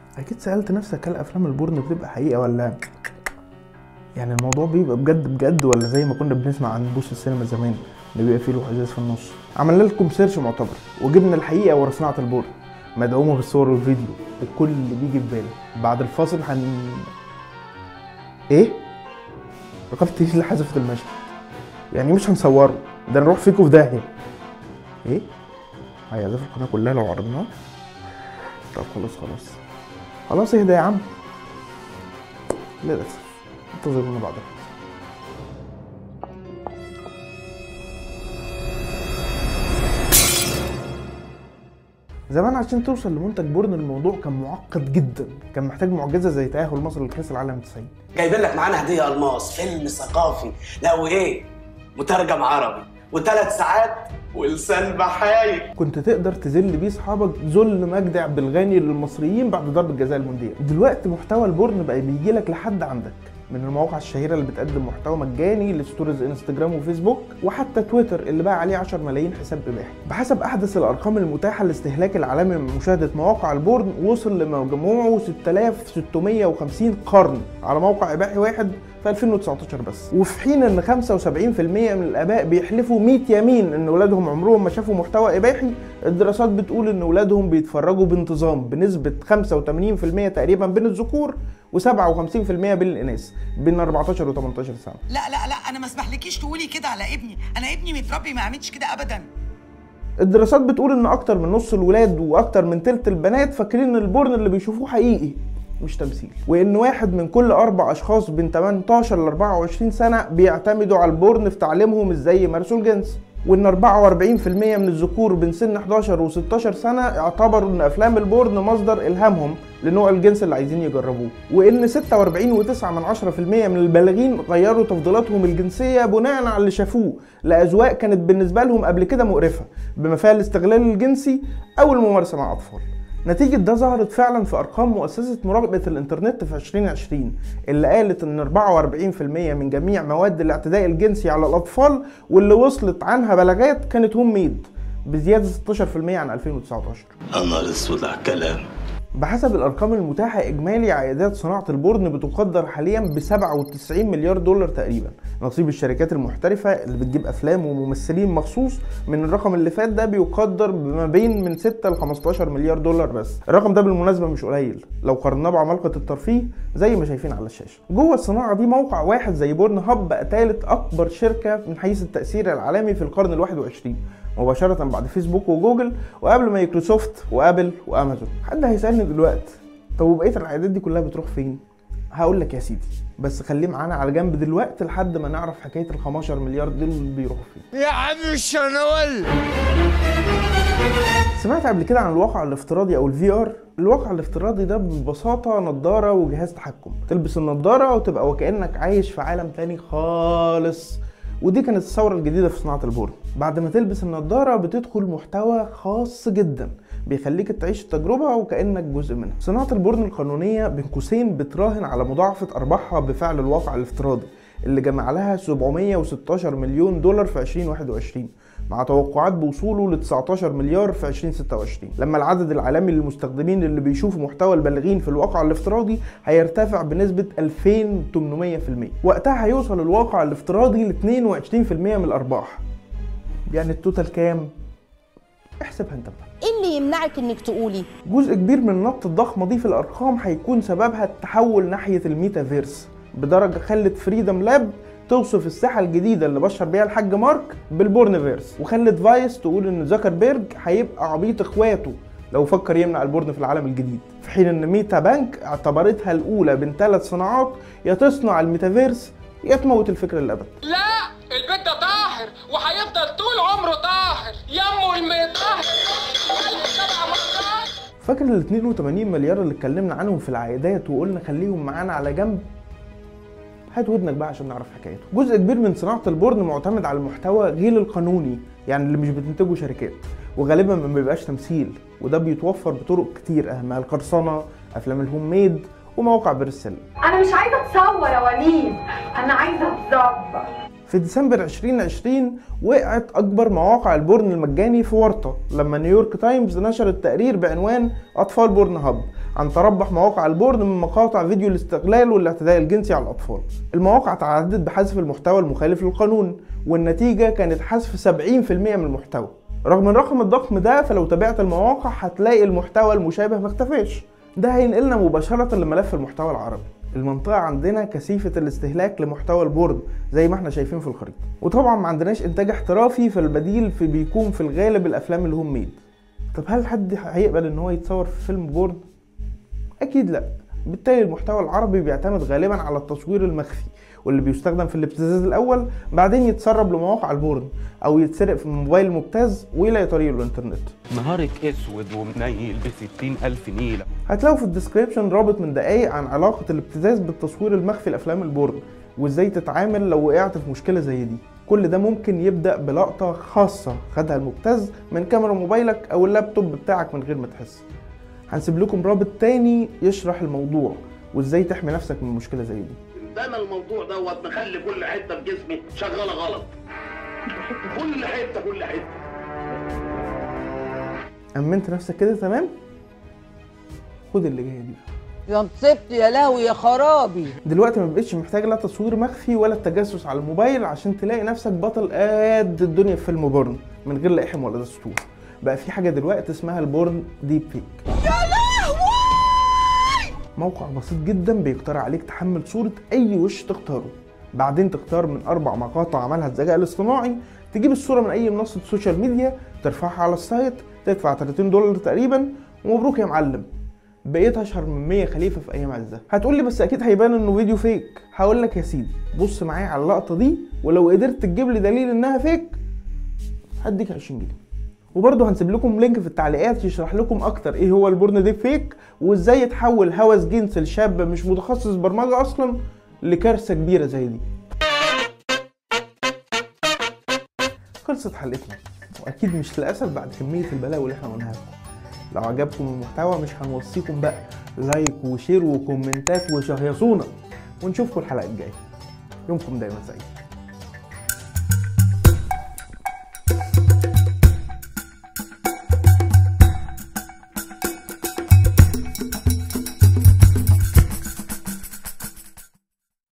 اكيد سالت نفسك هل افلام البورن بتبقى حقيقه ولا يعني الموضوع بيبقى بجد بجد ولا زي ما كنا بنسمع عن بوس السينما زمان اللي بيبقى فيه لوح ازاز في النص عملنا لكم سيرش معتبر وجبنا الحقيقه ورا صناعه البورن مدعومه بالصور والفيديو وكل اللي بيجي في بالك بعد الفاصل هن ايه رقابة التلفزيون اللي حذفت المشهد يعني مش هنصوره ده نروح فيكم في داهيه ايه هيعزف القناه كلها لو عرضناه طب خلاص خلاص خلاص اهدى يا عم للاسف انتظرونا بعد الفاصل زمان عشان توصل لمنتج بورن الموضوع كان معقد جدا كان محتاج معجزه زي تاهل مصر لكاس العالم 90 جايبين لك معانا هديه الماس فيلم ثقافي لا وايه مترجم عربي وثلاث ساعات ولسان بحايك كنت تقدر تذل بيه اصحابك ذل مجدي عبد الغني للمصريين بعد ضرب الجزاء المونديال دلوقتي محتوى البورن بقى بيجي لك لحد عندك من المواقع الشهيره اللي بتقدم محتوى مجاني لستوريز انستجرام وفيسبوك وحتى تويتر اللي بقى عليه 10 ملايين حساب اباحي بحسب احدث الارقام المتاحه لاستهلاك العالمي من مشاهده مواقع البورن وصل لمجموعه 6650 قرن على موقع اباحي واحد في 2019 بس وفي حين ان 75% من الاباء بيحلفوا 100 يمين ان اولادهم عمرهم ما شافوا محتوى اباحي الدراسات بتقول ان اولادهم بيتفرجوا بانتظام بنسبه 85% تقريبا بين الذكور و57% بين الاناث بين 14 و 18 سنه لا لا لا انا ما اسمحلكيش تقولي كده على ابني انا ابني متربي ما عملش كده ابدا الدراسات بتقول ان اكتر من نص الولاد واكتر من تلت البنات فاكرين ان البورن اللي بيشوفوه حقيقي مش تمثيل وان واحد من كل اربع اشخاص بين 18 ل 24 سنه بيعتمدوا على البورن في تعليمهم ازاي يمارسوا الجنس وان 44% من الذكور بين سن 11 و 16 سنه اعتبروا ان افلام البورن مصدر الهامهم لنوع الجنس اللي عايزين يجربوه وان 46.9% من البالغين غيروا تفضيلاتهم الجنسيه بناء على اللي شافوه لاذواق كانت بالنسبه لهم قبل كده مقرفه بما فيها الاستغلال الجنسي او الممارسه مع اطفال نتيجة ده ظهرت فعلا في أرقام مؤسسة مراقبة الإنترنت في 2020 اللي قالت إن 44% من جميع مواد الاعتداء الجنسي على الأطفال واللي وصلت عنها بلاغات كانت هوم ميد بزيادة 16% عن 2019 انا اسود على الكلام بحسب الارقام المتاحه اجمالي عائدات صناعه البورن بتقدر حاليا ب 97 مليار دولار تقريبا نصيب الشركات المحترفه اللي بتجيب افلام وممثلين مخصوص من الرقم اللي فات ده بيقدر بما بين من 6 ل 15 مليار دولار بس الرقم ده بالمناسبه مش قليل لو قارناه بعمالقه الترفيه زي ما شايفين على الشاشه جوه الصناعه دي موقع واحد زي بورن هاب بقى ثالث اكبر شركه من حيث التاثير العالمي في القرن ال21 مباشرة بعد فيسبوك وجوجل وقبل مايكروسوفت وابل وامازون حد هيسألني دلوقتي طب وبقية العيادات دي كلها بتروح فين؟ هقول لك يا سيدي بس خليه معانا على جنب دلوقتي لحد ما نعرف حكاية ال 15 مليار دول بيروحوا فين يا عم الشنول سمعت قبل كده عن الواقع الافتراضي او الفي ار الواقع الافتراضي ده ببساطة نظارة وجهاز تحكم تلبس النظارة وتبقى وكأنك عايش في عالم تاني خالص ودي كانت الثورة الجديدة في صناعة البورن بعد ما تلبس النضارة بتدخل محتوى خاص جدا بيخليك تعيش التجربة وكأنك جزء منها صناعة البورن القانونية بين قوسين بتراهن على مضاعفة أرباحها بفعل الواقع الافتراضي اللي جمع لها 716 مليون دولار في 2021 مع توقعات بوصوله ل 19 مليار في 2026 لما العدد العالمي للمستخدمين اللي بيشوفوا محتوى البالغين في الواقع الافتراضي هيرتفع بنسبة 2800% وقتها هيوصل الواقع الافتراضي ل 22% من الأرباح يعني التوتال كام؟ احسبها انت بقى ايه اللي يمنعك انك تقولي جزء كبير من النط الضخمة دي في الأرقام هيكون سببها التحول ناحية الميتافيرس بدرجة خلت فريدم لاب توصف الساحة الجديدة اللي بشر بيها الحاج مارك بالبورنفيرس وخلت فايس تقول ان زكربيرج هيبقى عبيط اخواته لو فكر يمنع البورن في العالم الجديد في حين ان ميتا بانك اعتبرتها الاولى بين ثلاث صناعات يا تصنع الميتافيرس يا تموت الفكرة للأبد لا البيت ده طاهر وهيفضل طول عمره طاهر يمه المطهر سبع مرات فاكر ال 82 مليار اللي اتكلمنا عنهم في العائدات وقلنا خليهم معانا على جنب هات ودنك بقى عشان نعرف حكايته جزء كبير من صناعه البورن معتمد على المحتوى غير القانوني يعني اللي مش بتنتجه شركات وغالبا ما بيبقاش تمثيل وده بيتوفر بطرق كتير اهمها القرصنه افلام الهوم ميد ومواقع برسل انا مش عايزه اتصور يا وليد انا عايزه اتظبط في ديسمبر 2020 وقعت اكبر مواقع البورن المجاني في ورطه لما نيويورك تايمز نشرت تقرير بعنوان اطفال بورن هاب عن تربح مواقع البورن من مقاطع فيديو الاستغلال والاعتداء الجنسي على الأطفال المواقع تعهدت بحذف المحتوى المخالف للقانون والنتيجة كانت حذف 70% من المحتوى رغم الرقم الضخم ده فلو تابعت المواقع هتلاقي المحتوى المشابه ما اختفاش ده هينقلنا مباشرة لملف المحتوى العربي المنطقة عندنا كثيفة الاستهلاك لمحتوى البورد زي ما احنا شايفين في الخريطة وطبعا ما عندناش انتاج احترافي فالبديل في بيكون في الغالب الافلام الهوم ميد طب هل حد هيقبل ان هو يتصور في فيلم بورد اكيد لا بالتالي المحتوى العربي بيعتمد غالبا على التصوير المخفي واللي بيستخدم في الابتزاز الاول بعدين يتسرب لمواقع البورن او يتسرق في موبايل مبتز ويلاقي طريقه للانترنت نهارك اسود ومنيل بستين الف نيله هتلاقوا في الديسكريبشن رابط من دقايق عن علاقة الابتزاز بالتصوير المخفي لأفلام البورن وازاي تتعامل لو وقعت في مشكلة زي دي كل ده ممكن يبدأ بلقطة خاصة خدها المبتز من كاميرا موبايلك أو اللابتوب بتاعك من غير ما تحس هنسيب لكم رابط تاني يشرح الموضوع وازاي تحمي نفسك من مشكلة زي دي ده انا الموضوع دوت مخلي كل حته في جسمي شغاله غلط كل حته كل حته أمنت نفسك كده تمام خد اللي جاية دي يا مصيبتي يا لهوي يا خرابي دلوقتي ما بقتش محتاج لا تصوير مخفي ولا التجسس على الموبايل عشان تلاقي نفسك بطل قد الدنيا في فيلم بورن من غير لا احم ولا دستور بقى في حاجه دلوقتي اسمها البورن ديب فيك يا لهوي موقع بسيط جدا بيقترح عليك تحمل صوره اي وش تختاره بعدين تختار من اربع مقاطع عملها الذكاء الاصطناعي تجيب الصوره من اي منصه سوشيال ميديا ترفعها على السايت تدفع 30 دولار تقريبا ومبروك يا معلم بقيت اشهر من 100 خليفه في ايام عزها هتقول لي بس اكيد هيبان انه فيديو فيك هقول لك يا سيدي بص معايا على اللقطه دي ولو قدرت تجيب لي دليل انها فيك هديك 20 جنيه وبرضه هنسيب لكم لينك في التعليقات يشرح لكم اكتر ايه هو البورن ديب فيك وازاي يتحول هوس جنس لشاب مش متخصص برمجه اصلا لكارثه كبيره زي دي خلصت حلقتنا واكيد مش للاسف بعد كميه البلاوي اللي احنا قلناها لكم لو عجبكم المحتوى مش هنوصيكم بقى لايك وشير وكومنتات وشهيصونا ونشوفكم الحلقه الجايه يومكم دايما سعيد